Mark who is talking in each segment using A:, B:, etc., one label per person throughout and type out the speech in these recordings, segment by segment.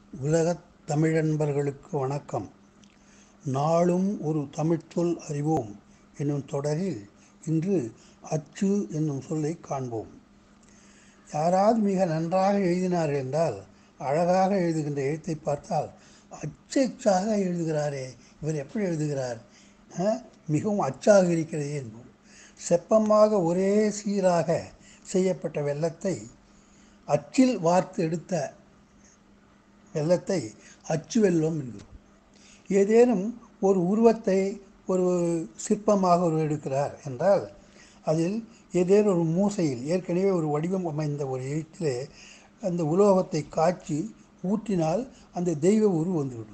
A: உலகத் தமிழன்பர்களுக்கு வணக்கம் நாளும் ஒரு தமிழ்ச்சொல் அறிவோம் என்னும் தொடரில் இன்று அச்சு என்னும் சொல்லை காண்போம் யாராவது மிக நன்றாக எழுதினார்கள் என்றால் அழகாக எழுதுகின்ற எழுத்தை பார்த்தால் அச்சச்சாக எழுதுகிறாரே இவர் எப்படி எழுதுகிறார் ஆ, மிகவும் அச்சாக இருக்கிறதே என்போம் செப்பமாக ஒரே சீராக செய்யப்பட்ட வெள்ளத்தை அச்சில் வார்த்து எடுத்த வெள்ளத்தை அச்சு வெல்லம் என்கிறோம் ஏதேனும் ஒரு உருவத்தை ஒரு சிற்பமாக ஒரு எடுக்கிறார் என்றால் அதில் ஏதேனும் ஒரு மூசையில் ஏற்கனவே ஒரு வடிவம் அமைந்த ஒரு எழுத்திலே அந்த உலோகத்தை காய்ச்சி ஊற்றினால் அந்த தெய்வ உரு வந்துவிடும்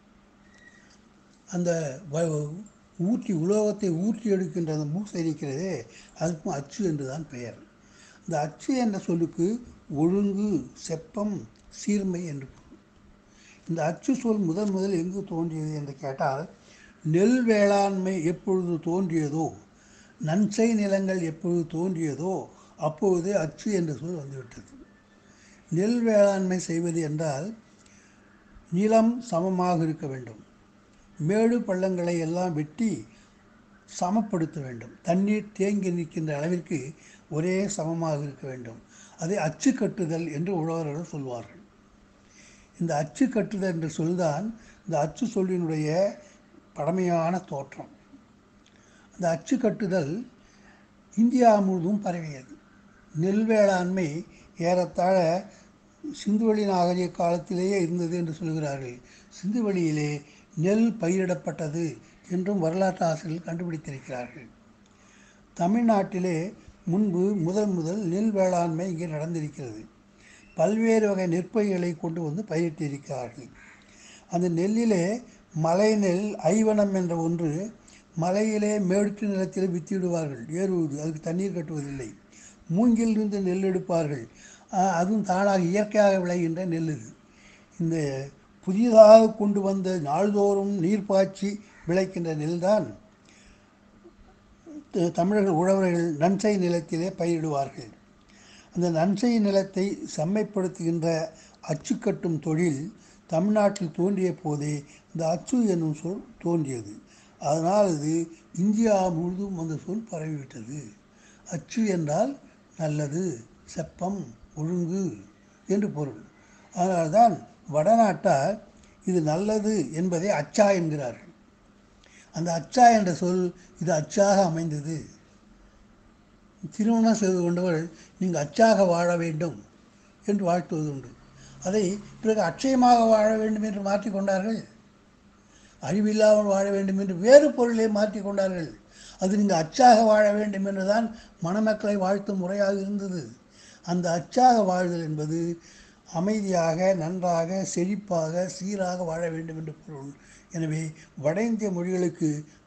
A: அந்த வ- ஊற்றி உலோகத்தை ஊற்றி எடுக்கின்ற அந்த மூசை இருக்கிறதே அதுக்கும் அச்சு என்று தான் பெயர் இந்த அச்சு என்ற சொல்லுக்கு ஒழுங்கு செப்பம் சீர்மை என்று பொருள் இந்த அச்சு சொல் முதன் முதல் எங்கு தோன்றியது என்று கேட்டால் நெல் வேளாண்மை எப்பொழுது தோன்றியதோ நன்சை நிலங்கள் எப்பொழுது தோன்றியதோ அப்பொழுதே அச்சு என்ற சொல் வந்துவிட்டது நெல் வேளாண்மை செய்வது என்றால் நிலம் சமமாக இருக்க வேண்டும் மேடு பள்ளங்களை எல்லாம் வெட்டி சமப்படுத்த வேண்டும் தண்ணீர் தேங்கி நிற்கின்ற அளவிற்கு ஒரே சமமாக இருக்க வேண்டும் அதை அச்சு கட்டுதல் என்று உழவர்கள் சொல்வார்கள் இந்த அச்சு கட்டுதல் என்ற சொல்தான் இந்த அச்சு சொல்லினுடைய பழமையான தோற்றம் அந்த அச்சு கட்டுதல் இந்தியா முழுவதும் பரவியது நெல் வேளாண்மை ஏறத்தாழ சிந்துவெளி நாகரிக காலத்திலேயே இருந்தது என்று சொல்கிறார்கள் சிந்துவெளியிலே நெல் பயிரிடப்பட்டது என்றும் வரலாற்று ஆசிரியர்கள் கண்டுபிடித்திருக்கிறார்கள் தமிழ்நாட்டிலே முன்பு முதல் முதல் நெல் வேளாண்மை இங்கே நடந்திருக்கிறது பல்வேறு வகை நெற்பயிர்களை கொண்டு வந்து பயிரிட்டிருக்கிறார்கள் அந்த நெல்லிலே மலை நெல் ஐவனம் என்ற ஒன்று மலையிலே மேட்டு நிலத்தில் வித்திடுவார்கள் ஏறுவது அதுக்கு தண்ணீர் கட்டுவதில்லை மூங்கிலிருந்து நெல் எடுப்பார்கள் ஆஹ், அதுவும் தானாக இயற்கையாக விளைகின்ற நெல் இது இந்த புதிதாக கொண்டு வந்த நாள்தோறும் நீர் பாய்ச்சி விளைக்கின்ற நெல்தான் த- தமிழர்கள் உழவர்கள் நன்சை நிலத்திலே பயிரிடுவார்கள் அந்த நன்சை நிலத்தை செம்மைப்படுத்துகின்ற அச்சு கட்டும் தொழில் தமிழ்நாட்டில் தோன்றிய போதே இந்த அச்சு என்னும் சொல் தோன்றியது அதனால் அது இந்தியா முழுதும் அந்த சொல் பரவிவிட்டது அச்சு என்றால் நல்லது செப்பம் ஒழுங்கு என்று பொருள் அதனால்தான் வடநாட்டார் இது நல்லது என்பதை அச்சா என்கிறார்கள் அந்த அச்சா என்ற சொல் இது அச்சாக அமைந்தது திருமணம் செய்து கொண்டவர் நீங்கள் அச்சாக வாழ வேண்டும் என்று வாழ்த்துவது உண்டு அதை பிறகு அட்சயமாக வாழ வேண்டும் என்று மாற்றிக்கொண்டார்கள் அறிவில்லாமல் வாழ வேண்டும் என்று வேறு பொருளை மாற்றிக்கொண்டார்கள் அது நீங்கள் அச்சாக வாழ வேண்டும் என்றுதான் மணமக்களை வாழ்த்தும் முறையாக இருந்தது அந்த அச்சாக வாழ்தல் என்பது அமைதியாக நன்றாக செழிப்பாக சீராக வாழ வேண்டும் என்று பொருள் எனவே வட இந்திய மொழிகளுக்கு